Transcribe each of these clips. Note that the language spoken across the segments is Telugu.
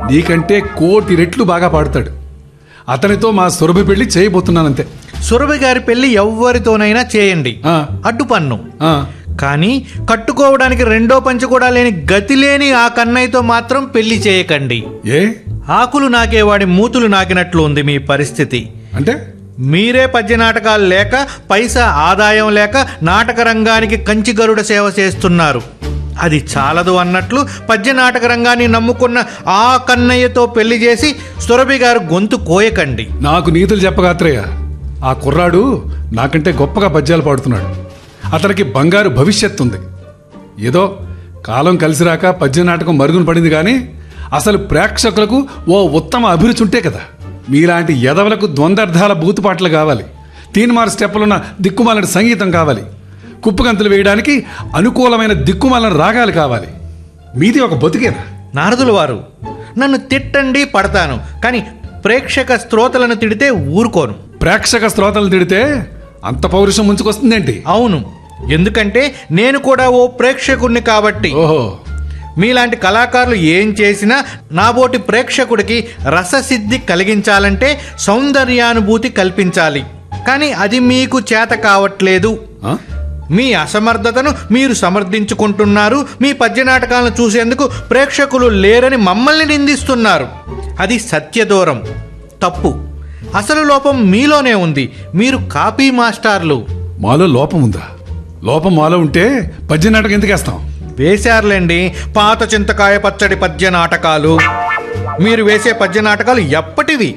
నీకంటే కోటి రెట్లు బాగా పాడతాడు అతనితో మా సురభి పెళ్లి చేయబోతున్నానంతే సురభి గారి పెళ్లి ఎవ్వరితోనైనా చేయండి ఆ. అడ్డు పన్ను ఆ, కానీ కట్టుకోవడానికి రెండో పంచ కూడా లేని గతి లేని ఆ కన్నయ్యతో మాత్రం పెళ్లి చేయకండి ఏ ఆకులు నాకేవాడి మూతులు నాకినట్లు ఉంది మీ పరిస్థితి అంటే మీరే పద్య నాటకాలు లేక పైసా ఆదాయం లేక నాటక రంగానికి కంచి గరుడ సేవ చేస్తున్నారు అది చాలదు అన్నట్లు పద్య నాటక రంగాన్ని నమ్ముకున్న ఆ కన్నయ్యతో పెళ్లి చేసి సురభి గారు గొంతు కోయకండి నాకు నీతులు చెప్పగాత్రయ్య ఆ కుర్రాడు నాకంటే గొప్పగా పద్యాలు పాడుతున్నాడు అతనికి బంగారు భవిష్యత్తు ఉంది ఏదో కాలం కలిసి రాక పద్య నాటకం మరుగున పడింది కానీ అసలు ప్రేక్షకులకు ఓ ఉత్తమ అభిరుచి ఉంటే కదా మీలాంటి ఎదవలకు ద్వంద్వర్థాల బూతుపాటలు కావాలి తీన్మార్ స్టెప్పులున్న దిక్కుమాలిన సంగీతం కావాలి కుప్పగంతులు వేయడానికి అనుకూలమైన దిక్కుమాలిన రాగాలు కావాలి మీది ఒక బతుకేనా నారదుల వారు నన్ను తిట్టండి పడతాను కానీ ప్రేక్షక శ్రోతలను తిడితే ఊరుకోను ప్రేక్షక శ్రోతలు తిడితే అంత పౌరుషం ముంచుకొస్తుందేంటి అవును ఎందుకంటే నేను కూడా ఓ ప్రేక్షకుణ్ణి కాబట్టి ఓహో మీలాంటి కళాకారులు ఏం చేసినా నాబోటి ప్రేక్షకుడికి రససిద్ధి కలిగించాలంటే సౌందర్యానుభూతి కల్పించాలి కానీ అది మీకు చేత కావట్లేదు ఆ? మీ అసమర్థతను మీరు సమర్థించుకుంటున్నారు మీ పద్య నాటకాలను చూసేందుకు ప్రేక్షకులు లేరని మమ్మల్ని నిందిస్తున్నారు అది సత్యదూరం తప్పు అసలు లోపం మీలోనే ఉంది మీరు కాపీ మాస్టార్లు మాలో లోపం ఉందా లోపం మాలో ఉంటే పద్య నాటకం ఎందుకేస్తాం వేశారులేండి పాత చింతకాయ పచ్చడి పద్య నాటకాలు మీరు వేసే పద్య నాటకాలు ఎప్పటివి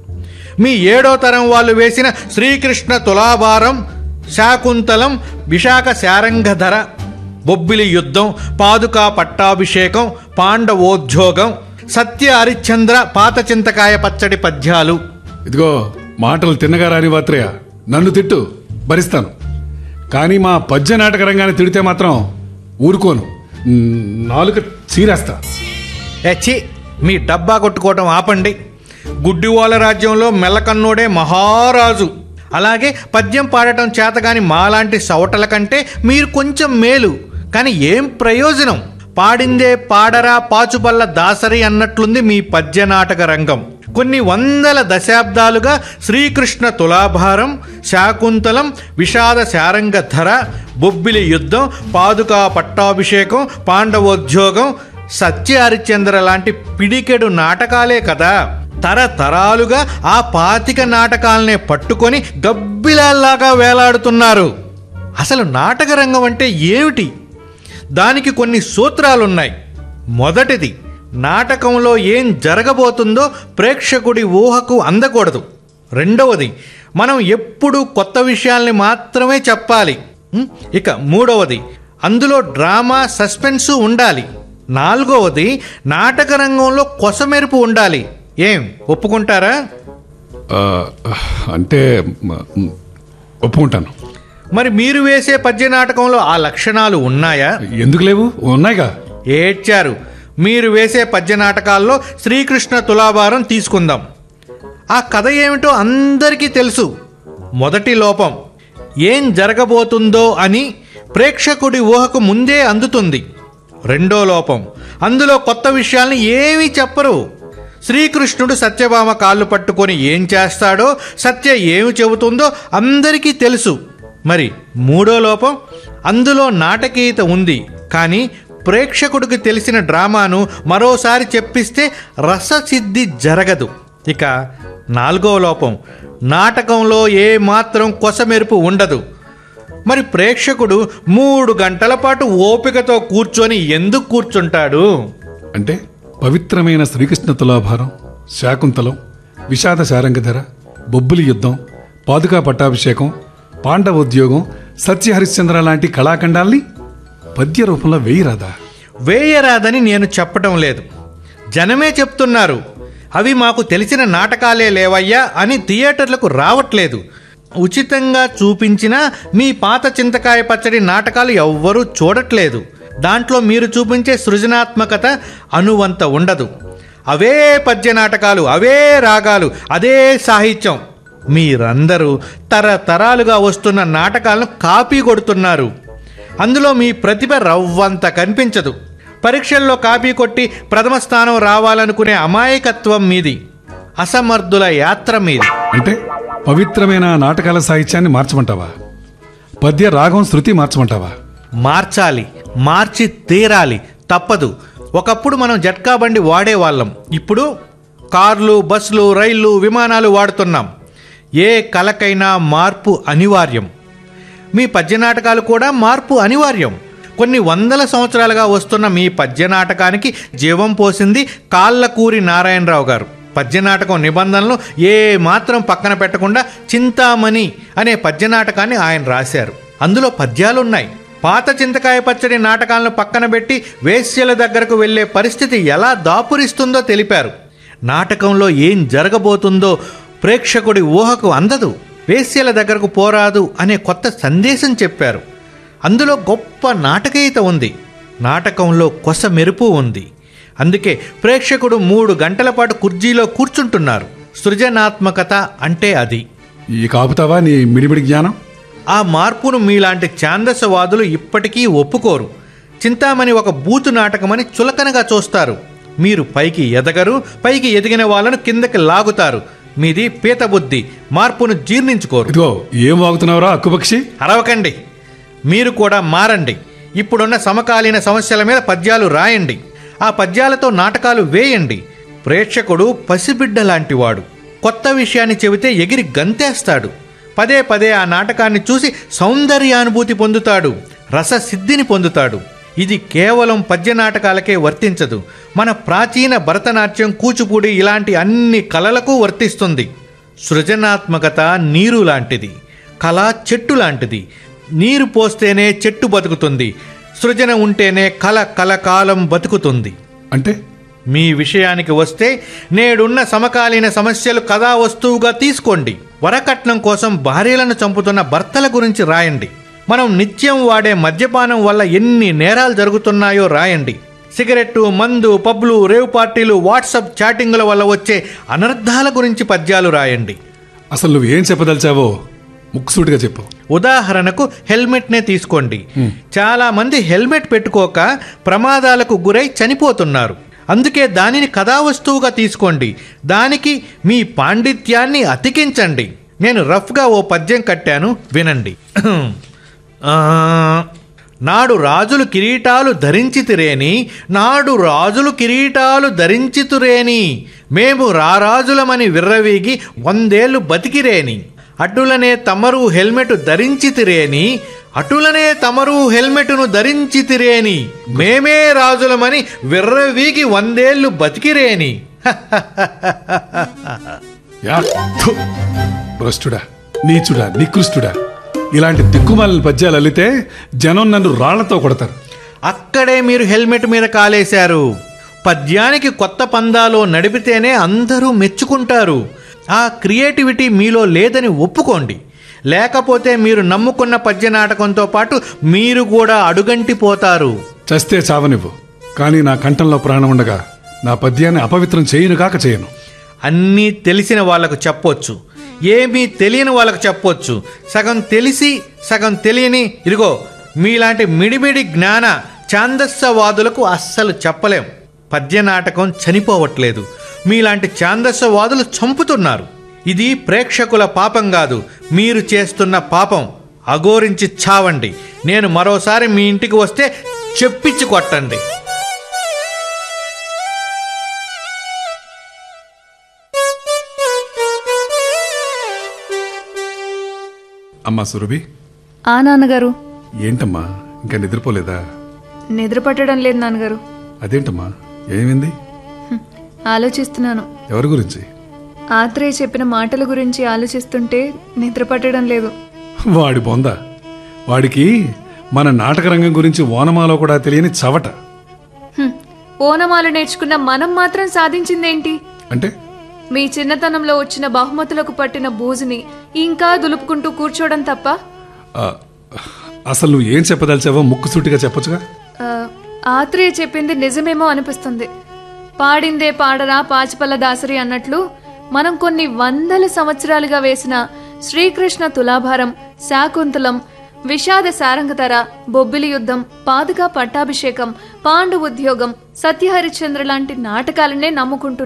మీ ఏడో తరం వాళ్ళు వేసిన శ్రీకృష్ణ తులాభారం శాకుంతలం విశాఖ శారంగధర బొబ్బిలి యుద్ధం పాదుకా పట్టాభిషేకం పాండవోద్యోగం సత్య హరిశ్చంద్ర పాత చింతకాయ పచ్చడి పద్యాలు ఇదిగో మాటలు తిన్నగా రాని వాత్రయ్య నన్ను తిట్టు భరిస్తాను కానీ మా పద్య నాటక రంగాన్ని తిడితే మాత్రం ఊరుకోను మ్, నాలుక చీరేస్తా ఎచ్చి మీ డబ్బా కొట్టుకోవటం ఆపండి గుడ్డివాల రాజ్యంలో మెల్లకన్నోడే మహారాజు అలాగే పద్యం పాడటం చేతగాని మాలాంటి సవటల కంటే మీరు కొంచెం మేలు కానీ ఏం ప్రయోజనం పాడిందే పాడరా పాచుపల్ల దాసరి అన్నట్లుంది మీ పద్య నాటక రంగం కొన్ని వందల దశాబ్దాలుగా శ్రీకృష్ణ తులాభారం శాకుంతలం విషాద శారంగధర బొబ్బిలి యుద్ధం పాదుకా పట్టాభిషేకం పాండవోద్యోగం సత్య హరిశ్చంద్ర లాంటి పిడికెడు నాటకాలే కదా తరతరాలుగా ఆ పాతిక నాటకాలనే పట్టుకొని గబ్బిలాల్లాగా వేలాడుతున్నారు అసలు నాటక రంగం అంటే ఏమిటి దానికి కొన్ని సూత్రాలున్నాయి మొదటిది నాటకంలో ఏం జరగబోతుందో ప్రేక్షకుడి ఊహకు అందకూడదు రెండవది మనం ఎప్పుడూ కొత్త విషయాల్ని మాత్రమే చెప్పాలి ఉం? ఇక మూడవది అందులో డ్రామా సస్పెన్సు ఉండాలి నాలుగవది నాటక రంగంలో కొసమెరుపు ఉండాలి ఏం ఒప్పుకుంటారా ఆ, అంటే మ, మ్, ఒప్పుకుంటాను మరి మీరు వేసే పద్య నాటకంలో ఆ లక్షణాలు ఉన్నాయా ఎందుకు లేవు ఉన్నాయిగా ఏడ్చారు మీరు వేసే పద్య నాటకాల్లో శ్రీకృష్ణ తులాభారం తీసుకుందాం ఆ కథ ఏమిటో అందరికీ తెలుసు మొదటి లోపం ఏం జరగబోతుందో అని ప్రేక్షకుడి ఊహకు ముందే అందుతుంది రెండో లోపం అందులో కొత్త విషయాల్ని ఏమీ చెప్పరు శ్రీకృష్ణుడు సత్యభామ కాళ్ళు పట్టుకొని ఏం చేస్తాడో సత్య ఏమి చెబుతుందో అందరికీ తెలుసు మరి మూడో లోపం అందులో నాటకీయత ఉంది కానీ ప్రేక్షకుడికి తెలిసిన డ్రామాను మరోసారి చెప్పిస్తే రససిద్ధి జరగదు ఇక నాలుగో లోపం నాటకంలో ఏ మాత్రం కొసమెరుపు ఉండదు మరి ప్రేక్షకుడు మూడు గంటల పాటు ఓపికతో కూర్చొని ఎందుకు కూర్చుంటాడు అంటే పవిత్రమైన శ్రీకృష్ణ తులాభారం శాకుంతలం విషాద శారంగధర బొబ్బులి యుద్ధం పాదుకా పట్టాభిషేకం పాండవోద్యోగం సత్యహరిశ్చంద్ర లాంటి కళాఖండాల్ని పద్య రూపంలో వేయరాదా వేయరాదని నేను చెప్పటం లేదు జనమే చెప్తున్నారు అవి మాకు తెలిసిన నాటకాలే లేవయ్యా అని థియేటర్లకు రావట్లేదు ఉచితంగా చూపించినా మీ పాత చింతకాయ పచ్చడి నాటకాలు ఎవ్వరూ చూడట్లేదు దాంట్లో మీరు చూపించే సృజనాత్మకత అనువంత ఉండదు అవే పద్య నాటకాలు అవే రాగాలు అదే సాహిత్యం మీరందరూ తరతరాలుగా వస్తున్న నాటకాలను కాపీ కొడుతున్నారు అందులో మీ ప్రతిభ రవ్వంత కనిపించదు పరీక్షల్లో కాపీ కొట్టి ప్రథమ స్థానం రావాలనుకునే అమాయకత్వం మీది అసమర్థుల యాత్ర మీది అంటే పవిత్రమైన నాటకాల సాహిత్యాన్ని మార్చమంటావా పద్య రాగం శృతి మార్చమంటావా మార్చాలి మార్చి తీరాలి తప్పదు ఒకప్పుడు మనం జట్కా బండి వాడేవాళ్ళం ఇప్పుడు కార్లు బస్సులు రైళ్లు విమానాలు వాడుతున్నాం ఏ కళకైనా మార్పు అనివార్యం మీ పద్య నాటకాలు కూడా మార్పు అనివార్యం కొన్ని వందల సంవత్సరాలుగా వస్తున్న మీ పద్య నాటకానికి జీవం పోసింది కాళ్ళకూరి నారాయణరావు గారు పద్య నాటకం నిబంధనలు ఏ మాత్రం పక్కన పెట్టకుండా చింతామణి అనే పద్య నాటకాన్ని ఆయన రాశారు అందులో పద్యాలున్నాయి పాత చింతకాయ పచ్చడి నాటకాలను పక్కన పెట్టి వేశ్యల దగ్గరకు వెళ్ళే పరిస్థితి ఎలా దాపురిస్తుందో తెలిపారు నాటకంలో ఏం జరగబోతుందో ప్రేక్షకుడి ఊహకు అందదు వేశ్యల దగ్గరకు పోరాదు అనే కొత్త సందేశం చెప్పారు అందులో గొప్ప నాటకీయత ఉంది నాటకంలో కొస మెరుపు ఉంది అందుకే ప్రేక్షకుడు మూడు గంటల పాటు కుర్చీలో కూర్చుంటున్నారు సృజనాత్మకత అంటే అది ఈ కాపుతావా నీ మిడిమిడి జ్ఞానం ఆ మార్పును మీలాంటి ఛాందసవాదులు ఇప్పటికీ ఒప్పుకోరు చింతామణి ఒక బూతు నాటకమని చులకనగా చూస్తారు మీరు పైకి ఎదగరు పైకి ఎదిగిన వాళ్ళను కిందకి లాగుతారు మీది పీత బుద్ధి మార్పును జీర్ణించుకోరు ఇదిగో ఏం వాగుతున్నావురా అక్కుపక్షి అరవకండి మీరు కూడా మారండి ఇప్పుడున్న సమకాలీన సమస్యల మీద పద్యాలు రాయండి ఆ పద్యాలతో నాటకాలు వేయండి ప్రేక్షకుడు పసిబిడ్డ లాంటివాడు కొత్త విషయాన్ని చెబితే ఎగిరి గంతేస్తాడు పదే పదే ఆ నాటకాన్ని చూసి సౌందర్యానుభూతి పొందుతాడు రససిద్ధిని పొందుతాడు ఇది కేవలం పద్య నాటకాలకే వర్తించదు మన ప్రాచీన భరతనాట్యం కూచిపూడి ఇలాంటి అన్ని కళలకు వర్తిస్తుంది సృజనాత్మకత నీరు లాంటిది కళ చెట్టు లాంటిది నీరు పోస్తేనే చెట్టు బతుకుతుంది సృజన ఉంటేనే కళ కలకాలం బతుకుతుంది అంటే మీ విషయానికి వస్తే నేడున్న సమకాలీన సమస్యలు కథా వస్తువుగా తీసుకోండి వరకట్నం కోసం భార్యలను చంపుతున్న భర్తల గురించి రాయండి మనం నిత్యం వాడే మద్యపానం వల్ల ఎన్ని నేరాలు జరుగుతున్నాయో రాయండి సిగరెట్టు మందు పబ్లు రేవ్ పార్టీలు వాట్సాప్ చాటింగుల వల్ల వచ్చే అనర్థాల గురించి పద్యాలు రాయండి అసలు నువ్వు ఏం చెప్పదలిచావో ముక్కుసూటిగా చెప్పు ఉదాహరణకు హెల్మెట్నే తీసుకోండి చాలా మంది హెల్మెట్ పెట్టుకోక ప్రమాదాలకు గురై చనిపోతున్నారు అందుకే దానిని కథావస్తువుగా తీసుకోండి దానికి మీ పాండిత్యాన్ని అతికించండి నేను రఫ్గా ఓ పద్యం కట్టాను వినండి ఆ, నాడు రాజులు కిరీటాలు ధరించితిరేని నాడు రాజులు కిరీటాలు ధరించితురేని మేము రారాజులమని విర్రవీగి వందేళ్లు బతికిరేని అటులనే తమరు హెల్మెట్ ధరించితిరేని అటులనే తమరు హెల్మెట్ను ధరించితిరేని మేమే రాజులమని విర్రవీగి వందేళ్లు బతికిరేని యా థు. భ్రష్టుడా నీచుడా నికృష్టుడా ఇలాంటి దిక్కుమాలిన పద్యాలు అల్లితే జనం నన్ను రాళ్లతో కొడతారు అక్కడే మీరు హెల్మెట్ మీద కాలేశారు పద్యానికి కొత్త పందాలో నడిపితేనే అందరూ మెచ్చుకుంటారు ఆ క్రియేటివిటీ మీలో లేదని ఒప్పుకోండి లేకపోతే మీరు నమ్ముకున్న పద్య నాటకంతో పాటు మీరు కూడా అడుగంటిపోతారు చస్తే చావనివ్వు కానీ నా కంఠంలో ప్రాణం ఉండగా నా పద్యాన్ని అపవిత్రం చేయను కాక చేయను అన్నీ తెలిసిన వాళ్ళకు చెప్పొచ్చు ఏమీ తెలియని వాళ్ళకు చెప్పొచ్చు సగం తెలిసి సగం తెలియని ఇదిగో మీలాంటి మిడిమిడి జ్ఞాన ఛాందస్సవాదులకు అస్సలు చెప్పలేం పద్య నాటకం చనిపోవట్లేదు మీలాంటి ఛాందస్సవాదులు చంపుతున్నారు ఇది ప్రేక్షకుల పాపం కాదు మీరు చేస్తున్న పాపం అఘోరించి చావండి నేను మరోసారి మీ ఇంటికి వస్తే చెప్పించి కొట్టండి అమ్మా సురభి ఆ నాన్నగారు ఏంటమ్మా ఇంకా నిద్రపోలేదా నిద్ర పట్టడం లేదు నాన్నగారు అదేంటమ్మా ఏమైంది హ్మ్. ఆలోచిస్తున్నాను ఎవరి గురించి ఆత్రేయ చెప్పిన మాటల గురించి ఆలోచిస్తుంటే నిద్ర పట్టడం లేదు వాడి బొంద వాడికి మన నాటక రంగం గురించి ఓనమాలో కూడా తెలియని చవట హ్మ్. ఓనమాలు నేర్చుకున్న మనం మాత్రం సాధించిందేంటి అంటే మీ చిన్నతనంలో వచ్చిన బహుమతులకు పట్టిన బూజుని ఇంకా దులుపుకుంటూ కూర్చోవడం తప్ప ఆ, అసలు నువ్వు ఏం చెప్పదలిచావో ముక్కుసూటిగా చెప్పొచ్చుగా ఆ, ఆత్రేయ చెప్పింది నిజమేమో అనిపిస్తుంది పాడిందే పాడరా పాచిపల్ల దాసరి అన్నట్లు మనం కొన్ని వందల సంవత్సరాలుగా వేసిన శ్రీకృష్ణ తులాభారం శాకుంతలం విషాద సారంగతర బొబ్బిలి యుద్ధం పాదుక పట్టాభిషేకం పాండు ఉద్యోగం సత్యహరిశ్చంద్ర లాంటి నాటకాలనే నమ్ముకుంటున్నారు